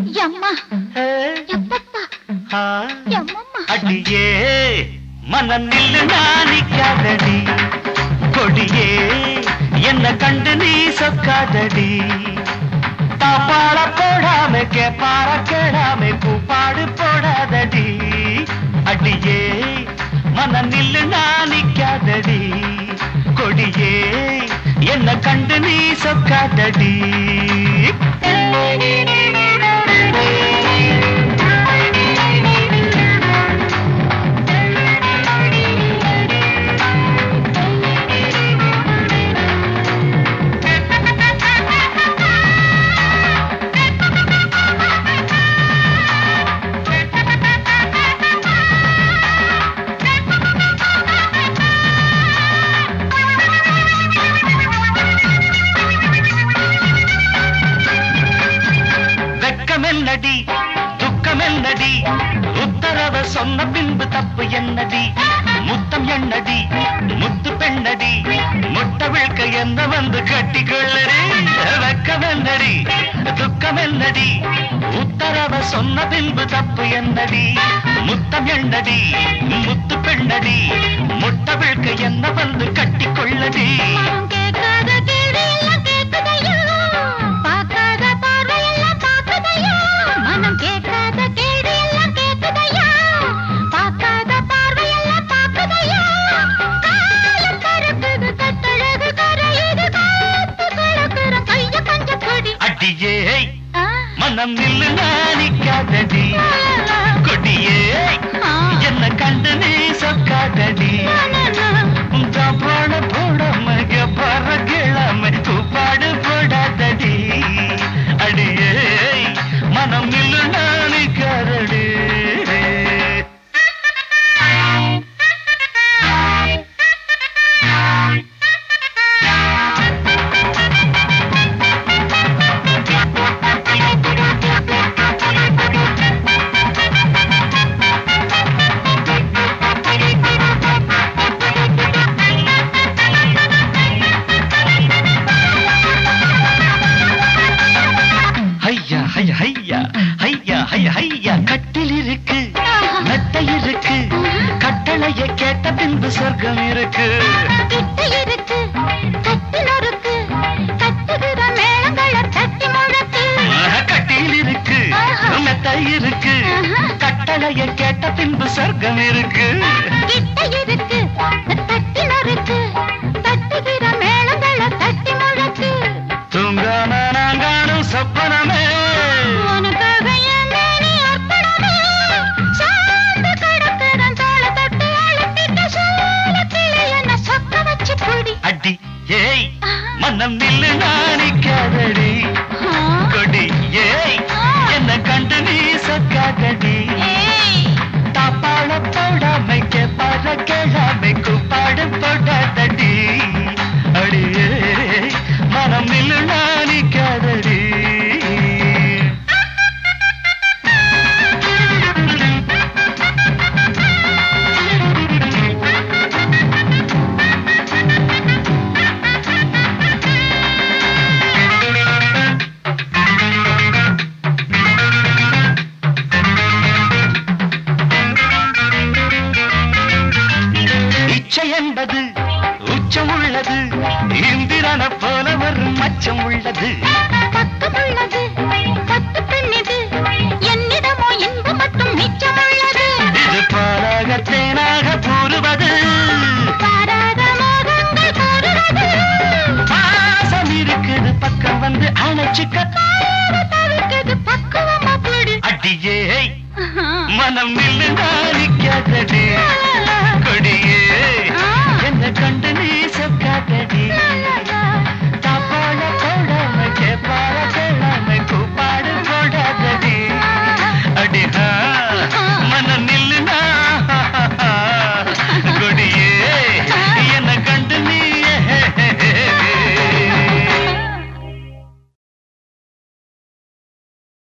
எம்மா ஏ, எப்பப்பா ஆ, எம்மம்மா அடியே மனம் நில்லு நாணிக்காதடி கொடியே என்ன கண்டு நீ சொக்காதடி தாப்பாட போடாம கேப்பார கேடாம கூப்பாடு போடாதடி அடியே மனம் நில்லு நாணிக்காதடி கொடியே என்ன கண்டு நீ சொக்காதடி வெக்கமென்னடி துக்கமென்னடி உத்தரவ சொன்ன பின்பு தப்பு என்னடி முத்தம் என்னடி முத்து பெண்ணடி முட்ட விழ்க்க என்ன வந்து கட்டிக்கொள்ளடி வெக்கமென்னடி துக்கமென்னடி உத்தரவ சொன்ன பின்பு தப்பு என்னடி முத்தம் என்னடி முத்து பெண்ணடி முட்ட விழ்க்க என்ன வந்து கட்டிக்கொள்ளடி மனம் கேட்காத கேள்வி எல்லாம் கேட்குதையா பார்க்காத பார்வை எல்லாம் பார்க்குதையா மனம் கேட்காத கேள்வி எல்லாம் கேட்குதையா பார்க்காத பார்வை எல்லாம் பார்க்குதையா காலம் கருக்குது கட்டழகு கரையுது காத்து கலக்குற கைய பஞ்ச கொடி அடியே ஆ, மனம் நில்லு நாணிக்காதடி லா, கொடியே ஆ, என்ன கண்டு நீ சொக்காதடி லா, லா, லா. பாட போடாம பற கிழமை தூப்பாடு போடாதடி அடியே மனம் நில்லு நாணிக்காதடி ஐயா ஐயா ஐயா ஐயா ஐயா ஐயா கட்டில் இருக்கு மெத்தை இருக்கு கட்டளைய கேட்ட பின்பு சொர்க்கம் இருக்கு கிட்ட இருக்கு கட்டி நொறுக்கு கட்டுகிற மேளங்களை தட்டி முழக்கு கட்டில் இருக்கு மெத்தை இருக்கு கட்டளைய கேட்ட பின்பு சொர்க்கம் இருக்கு கிட்ட இருக்கு தட்டி நொறுக்கு தட்டுகிற மேளங்களை தட்டி முழக்கு தூங்காம நான் காணும் சொப்பனமே உனக்காக என் மேனி அர்ப்பணமே சார்ந்து கிடக்கிற தோள தட்டி அழுத்திட்ட சோழ கிளி என்ன சொக்க வச்சு பொடி அடி ஏய் மனம் நில்லு நாணிக்காதடி கொடி ஏய் என்ன கண்டு நீ சொக்காதடி தாப்பாள போடாமை கேப்பாட கேளாமை கூப்பாடு போடாதடி அடியே மனம் நில்லு நாணிக்காதடி இச்சை என்பது உச்சம் உள்ளது இந்திரன போல ஒரு மச்சம் உள்ளது பக்கமுள்ளது பத்து பெண்ணிது என்னிடமோ இன்பம் மட்டும் மிச்சமுள்ளது இது பாலாக தேனாக கூறுவது பாராத மோகங்கள் கூறுவது பாசம் இருக்குது பக்கம் வந்து அணைச்சுக்க பாராத தவிர்க்குது பக்குவமா பிடி அடியே மனம் நில்லு நாணிக்காதடி கொடியே என்ன கண்டு நீ சொக்காதடி தாப்பாள போடாம கேப்பார கேளாம கூப்பாடு போடாதடி அடிஹா மனம் நில்லு